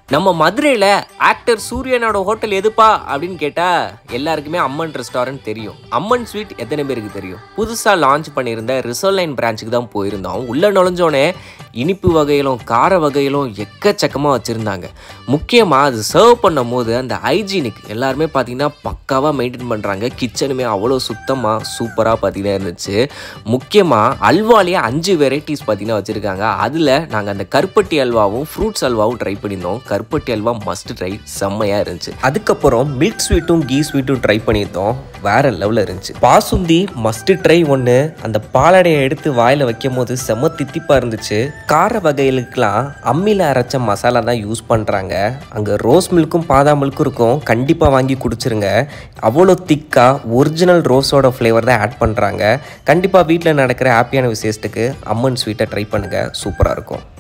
நம்ம மதுரையில் ஆக்டர் சூரியனோட ஹோட்டல் எதுப்பா அப்படின்னு கேட்டால் எல்லாருக்குமே அம்மன் ரெஸ்டாரண்ட் தெரியும் அம்மன் ஸ்வீட் எத்தனை பேருக்கு தெரியும் புதுசாக லான்ச் பண்ணியிருந்த ரிசர்வ் லைன் பிரான்ச்சுக்கு தான் போயிருந்தோம் உள்ளே நுழைஞ்சோடனே இனிப்பு வகையிலும் கார வகையிலும் எக்கச்சக்கமாக வச்சுருந்தாங்க முக்கியமாக அது சர்வ் பண்ணும் போது அந்த ஹைஜீனிக் எல்லாருமே பார்த்தீங்கன்னா பக்காவாக மெயின்டைன் பண்ணுறாங்க கிச்சனுமே அவ்வளோ சுத்தமாக சூப்பராக பார்த்தீங்கன்னா இருந்துச்சு முக்கியமாக அல்வாலேயே அஞ்சு வெரைட்டிஸ் பார்த்தீங்கன்னா வச்சுருக்காங்க அதில் நாங்கள் அந்த கருப்பட்டி அல்வாவும் ஃப்ரூட்ஸ் அல்வாவும் ட்ரை பண்ணியிருந்தோம் கருப்பட்டி அல்வா மஸ்ட் ட்ரை செம்மையாக இருந்துச்சு அதுக்கப்புறம் மில்க் ஸ்வீட்டும் கீ ஸ்வீட்டும் ட்ரை பண்ணியிருந்தோம் வேற லெவலில் இருந்துச்சு பாசுந்தி மஸ்ட் ட்ரை ஒன்று அந்த பாலடையை எடுத்து வாயில் வைக்கும் போது செம்ம தித்திப்பாக இருந்துச்சு கார வகைகளுக்கெல்லாம் அம்மியில் அரைச்ச மசாலா தான் யூஸ் பண்ணுறாங்க அங்கே ரோஸ் மில்க்கும் பாதாம் மில்க்கும் இருக்கும் கண்டிப்பாக வாங்கி குடிச்சிருங்க அவ்வளோ திக்காக ஒரிஜினல் ரோஸோட ஃப்ளேவர் தான் ஆட் பண்ணுறாங்க கண்டிப்பாக வீட்டில் நடக்கிற ஹாப்பியான விசேஷத்துக்கு அம்மன் ஸ்வீட்டை ட்ரை பண்ணுங்கள் சூப்பராக இருக்கும்